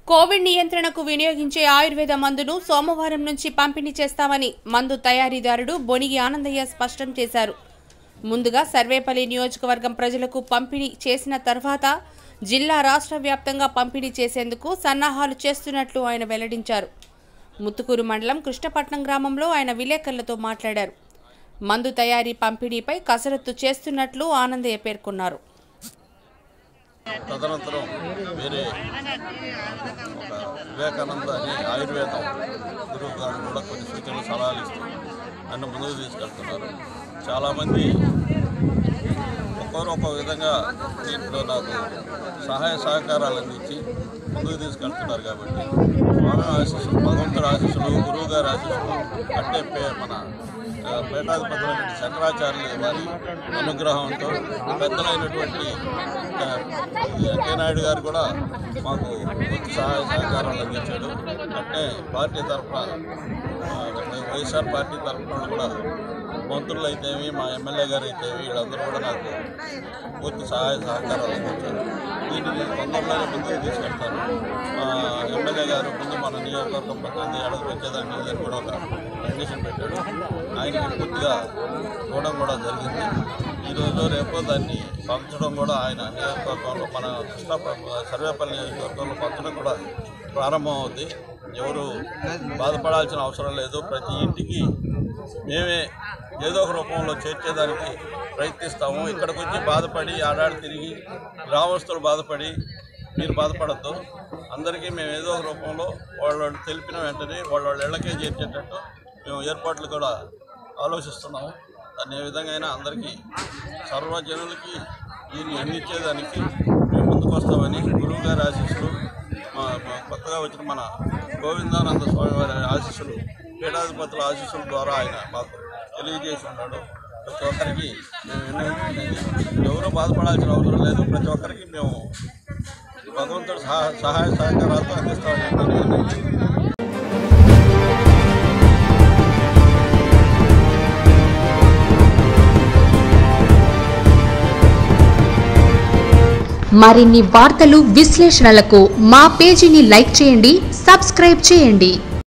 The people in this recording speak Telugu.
కోవిడ్ నియంత్రణకు వినియోగించే ఆయుర్వేద మందును సోమవారం నుంచి పంపిణీ చేస్తామని మందు తయారీదారుడు బొనిగి ఆనందయ్య స్పష్టం చేశారు ముందుగా సర్వేపల్లి నియోజకవర్గం ప్రజలకు పంపిణీ చేసిన తర్వాత జిల్లా రాష్ట్ర వ్యాప్తంగా పంపిణీ చేసేందుకు సన్నాహాలు చేస్తున్నట్లు ఆయన వెల్లడించారు ముత్తుకూరు మండలం కృష్ణపట్నం గ్రామంలో ఆయన విలేకరులతో మాట్లాడారు మందు తయారీ పంపిణీపై కసరత్తు చేస్తున్నట్లు ఆనందయ్య పేర్కొన్నారు తదనంతరం వేరే ఒక వివేకానంద అనే ఆయుర్వేదం గురువు గారు కూడా కొన్ని సూచనలు సలహాలు ఇస్తూ నన్ను ముందుకు తీసుకెళ్తున్నారు చాలామంది ఒక్కొరు ఒక్కో విధంగా దీంట్లో నాకు సహాయ సహకారాలు అందించి ముందుకు తీసుకెళ్తున్నారు కాబట్టి స్వామి ఆశీస్సులు భగవంతుడు ఆశీస్సులు గురువు గారి ఆశీస్సులు అంటే పే- మన ఆ, పీఠాధిపతులైన శంకరాచార్యులు వారి అనుగ్రహంతో పెద్దలైనటువంటి ఆ, వెంకయ్యనాయుడు గారు కూడా మాకు పూర్తి సహాయ సహకారాలు అందించాడు అంటే పార్టీ తరఫున ఆ, వైఎస్ఆర్ పార్టీ తరఫున కూడా మంత్రులు అయితేవి మా ఎమ్మెల్యే గారు అయితేవి వీళ్ళందరూ కూడా నాకు పూర్తి సహాయ సహకారాలు అందించారు దీనిని తొందరలోనే ముందుకు తీసుకెళ్తారు మా ఎమ్మెల్యే గారు ముందు మన నియోజకవర్గం ప్రతినిధి ఏడాది వచ్చేదాన్ని లేదని కూడా ఒక కండిషన్ పెట్టాడు ఆయనకి పూర్తిగా ఇవ్వడం కూడా జరిగింది ఈరోజు రేపు దాన్ని పంచడం కూడా ఆయన నియోజకవర్గంలో మన కృష్ణ సర్వేపల్లి నియోజకవర్గంలో పంచడం కూడా ప్రారంభం అవుద్ది ఎవరు బాధపడాల్సిన అవసరం లేదు ప్రతి ఇంటికి మేమే ఏదో ఒక రూపంలో చేర్చేదానికి ప్రయత్నిస్తాము ఇక్కడికి వచ్చి బాధపడి ఆడాడు తిరిగి గ్రామస్తులు బాధపడి మీరు బాధపడద్దు అందరికీ మేము ఏదో ఒక రూపంలో వాళ్ళు తెలిపిన వెంటనే వాళ్ళ వాళ్ళ ఇళ్ళకే చేర్చేటట్టు మేము ఏర్పాట్లు కూడా ఆలోచిస్తున్నాము దాన్ని ఏ విధంగా అయినా అందరికీ సర్వజనులకి దీన్ని అందించేదానికి మేము ముందుకు వస్తామని గురువు గారి ఆశీస్సులు మా మా కొత్తగా వచ్చిన మన గోవిందానంద స్వామి వారి ఆశీస్సులు పీఠాధిపతుల ఆశీస్సుల ద్వారా ఆయన మాకు తెలియజేసి ఉన్నాడు ప్రతి ఒక్కరికి మేము విన్నవించుకునేది ఎవరూ బాధపడాల్సిన అవసరం లేదు ప్రతి ఒక్కరికి మేము భగవంతుడు సహా సహాయ సహకారాలతో అందిస్తామని మరిన్ని వార్తలు విశ్లేషణలకు మా పేజీని లైక్ చేయండి సబ్స్క్రైబ్ చేయండి